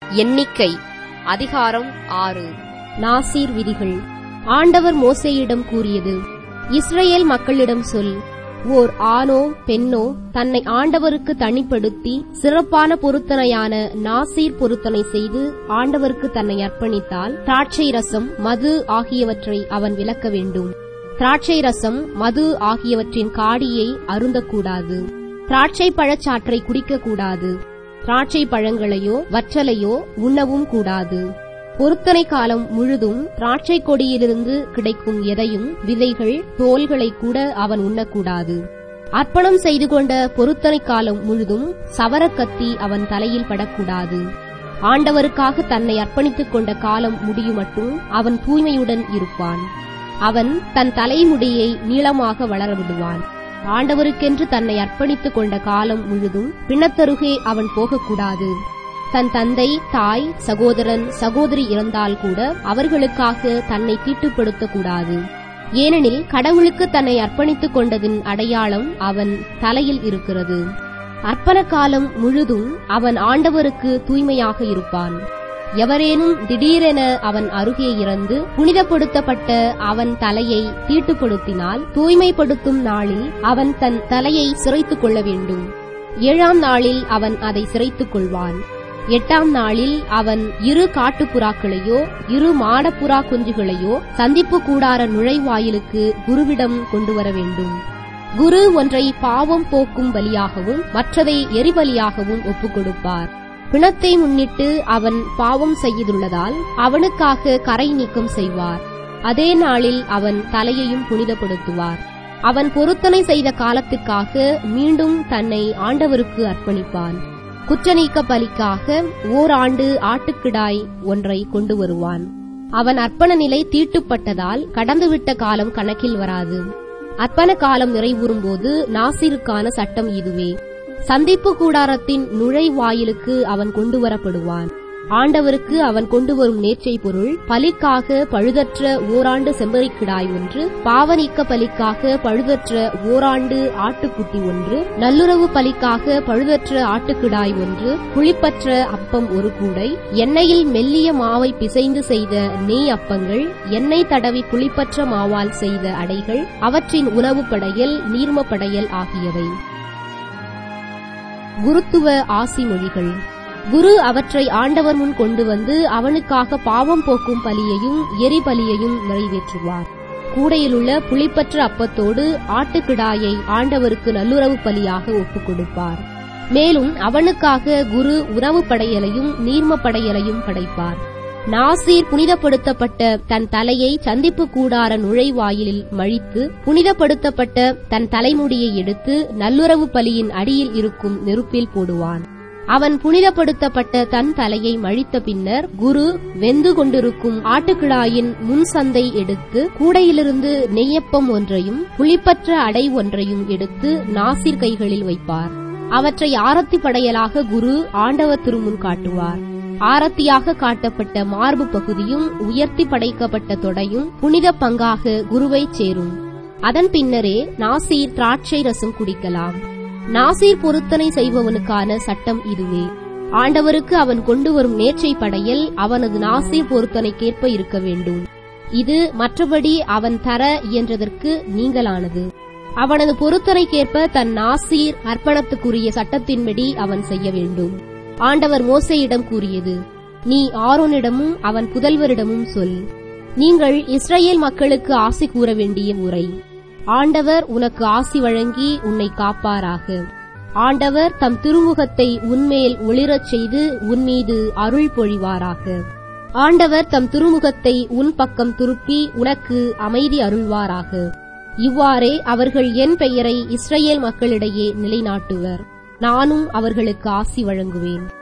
எண்ணிக்கை அதிகாரம் ஆறு நாசீர் விதிகள் ஆண்டவர் மோசேயிடம் கூறியது இஸ்ரேல் மக்களிடம் சொல் ஓர் ஆணோ பெண்ணோ தன்னை ஆண்டவருக்கு தனிப்படுத்தி சிறப்பான பொருத்தனையான நாசீர் பொருத்தனை செய்து ஆண்டவருக்கு தன்னை அர்ப்பணித்தால் திராட்சை ரசம் மது ஆகியவற்றை அவன் விலக்க வேண்டும் திராட்சை ரசம் மது ஆகியவற்றின் காடியை அருந்தக்கூடாது திராட்சை பழச்சாற்றை குடிக்கக்கூடாது திராட்சை பழங்களையோ வற்றலையோ உண்ணவும் கூடாது பொருத்தனை காலம் முழுதும் திராட்சை கொடியிலிருந்து கிடைக்கும் எதையும் விதைகள் தோல்களை கூட அவன் உண்ணக்கூடாது அர்ப்பணம் செய்து கொண்ட பொருத்தனை காலம் முழுதும் சவரக்கத்தி அவன் தலையில் படக்கூடாது ஆண்டவருக்காக தன்னை அர்ப்பணித்துக் கொண்ட காலம் முடியுமட்டும் அவன் தூய்மையுடன் இருப்பான் அவன் தன் தலைமுடியை நீளமாக வளர விடுவான் ஆண்டவருக்கென்று தன்னை அர்ப்பணித்துக் கொண்ட காலம் முழுதும் பிணத்தருகே அவன் போகக்கூடாது தன் தந்தை தாய் சகோதரன் சகோதரி இறந்தால் கூட அவர்களுக்காக தன்னை தீட்டுப்படுத்தக் கூடாது ஏனெனில் கடவுளுக்கு தன்னை அர்ப்பணித்துக் கொண்டதின் அடையாளம் அவன் தலையில் இருக்கிறது அர்ப்பண காலம் முழுதும் அவன் ஆண்டவருக்கு தூய்மையாக இருப்பான் எவரேனும் திடீரென அவன் அருகே இறந்து புனிதப்படுத்தப்பட்ட அவன் தலையை தீட்டுப்படுத்தினால் தூய்மைப்படுத்தும் நாளில் அவன் தன் தலையை சிரைத்துக் கொள்ள வேண்டும் ஏழாம் நாளில் அவன் அதை சிரைத்துக் கொள்வான் எட்டாம் நாளில் அவன் இரு காட்டுப்புறாக்களையோ இரு மாடப்புறா குஞ்சுகளையோ சந்திப்பு கூடார நுழைவாயிலுக்கு குருவிடம் கொண்டு வர வேண்டும் குரு ஒன்றை பாவம் போக்கும் பலியாகவும் மற்றதை எரிபலியாகவும் ஒப்புக் கொடுப்பார் பிணத்தை முன்னிட்டு அவன் பாவம் செய்துள்ளதால் அவனுக்காக கரை நீக்கம் செய்வார் அதே நாளில் அவன் தலையையும் புனிதப்படுத்துவார் அவன் பொருத்தனை செய்த காலத்துக்காக மீண்டும் தன்னை ஆண்டவருக்கு அர்ப்பணிப்பான் குற்றநீக்க பலிக்காக ஓராண்டு ஆட்டுக்கிடாய் ஒன்றை கொண்டு வருவான் அவன் அர்ப்பண நிலை தீட்டுப்பட்டதால் கடந்துவிட்ட காலம் கணக்கில் வராது அர்ப்பண காலம் நிறைவுறும்போது நாசிருக்கான சட்டம் இதுவே சந்திப்பு கூடாரத்தின் நுழைவாயிலுக்கு அவன் கொண்டு வரப்படுவான் ஆண்டவருக்கு அவன் கொண்டு வரும் நேர்ச்சை பொருள் பலிக்காக பழுதற்ற ஓராண்டு செம்பரிக்கிடாய் ஒன்று பாவநீக்க பலிக்காக பழுதற்ற ஓராண்டு ஆட்டுக்குட்டி ஒன்று நல்லுறவு பலிக்காக பழுதற்ற ஆட்டுக்கிடாய் ஒன்று புளிப்பற்ற அப்பம் ஒரு கூடை எண்ணெயில் மெல்லிய மாவை பிசைந்து செய்த நெய் அப்பங்கள் எண்ணெய் தடவி புளிப்பற்ற மாவால் செய்த அடைகள் அவற்றின் உணவு படையல் நீர்ம படையல் ஆகியவை குருத்துவ ஆசி மொழிகள் குரு அவற்றை ஆண்டவர் முன் கொண்டு வந்து அவனுக்காக பாவம் போக்கும் பலியையும் எரிபலியையும் நிறைவேற்றுவார் கூடையிலுள்ள புளிப்பற்ற அப்பத்தோடு ஆட்டுக்கிடாயை ஆண்டவருக்கு நல்லுறவு பலியாக ஒப்புக் கொடுப்பார் மேலும் அவனுக்காக குரு உணவு படையலையும் நீர்ம படையலையும் படைப்பார் நாசீர் புனிதப்படுத்தப்பட்ட தன் தலையை சந்திப்பு கூடார நுழைவாயிலில் மழித்து புனிதப்படுத்தப்பட்ட தன் தலைமுடியை எடுத்து நல்லுறவு பலியின் அடியில் இருக்கும் நெருப்பில் போடுவான் அவன் புனிதப்படுத்தப்பட்ட தன் தலையை மழித்த பின்னர் குரு வெந்து கொண்டிருக்கும் ஆட்டுக்கிழாயின் முன் சந்தை எடுத்து கூடையிலிருந்து நெய்யப்பம் ஒன்றையும் புளிப்பற்ற அடை ஒன்றையும் எடுத்து நாசிர் கைகளில் வைப்பார் அவற்றை ஆரத்தி படையலாக குரு ஆண்டவர் திருமுன் காட்டுவார் ஆரத்தியாக காட்டப்பட்ட மார்பு பகுதியும் உயர்த்தி படைக்கப்பட்ட தொடையும் புனித பங்காக குருவை சேரும் அதன் பின்னரே நாசீர் திராட்சை ரசம் குடிக்கலாம் நாசீர் பொருத்தனை செய்பவனுக்கான சட்டம் இதுவே ஆண்டவருக்கு அவன் கொண்டு வரும் நேர்ச்சை படையல் அவனது நாசீர் பொருத்தனைக்கேற்ப இருக்க வேண்டும் இது மற்றபடி அவன் தர இயன்றதற்கு நீங்களானது அவனது பொருத்தனைக்கேற்ப தன் நாசீர் அர்ப்பணத்துக்குரிய சட்டத்தின்படி அவன் செய்ய வேண்டும் ஆண்டவர் மோசையிடம் கூறியது நீ ஆரோனிடமும் அவன் புதல்வரிடமும் சொல் நீங்கள் இஸ்ரேல் மக்களுக்கு ஆசி கூற வேண்டிய முறை ஆண்டவர் உனக்கு ஆசி வழங்கி உன்னை காப்பாராக ஆண்டவர் தம் திருமுகத்தை உன்மேல் ஒளிரச் செய்து உன்மீது அருள் பொழிவாராக ஆண்டவர் தம் திருமுகத்தை உன் பக்கம் திருப்பி உனக்கு அமைதி அருள்வாராக இவ்வாறே அவர்கள் என் பெயரை இஸ்ரேல் மக்களிடையே நிலைநாட்டுவர் நானும் அவர்களுக்கு ஆசி வழங்குவேன்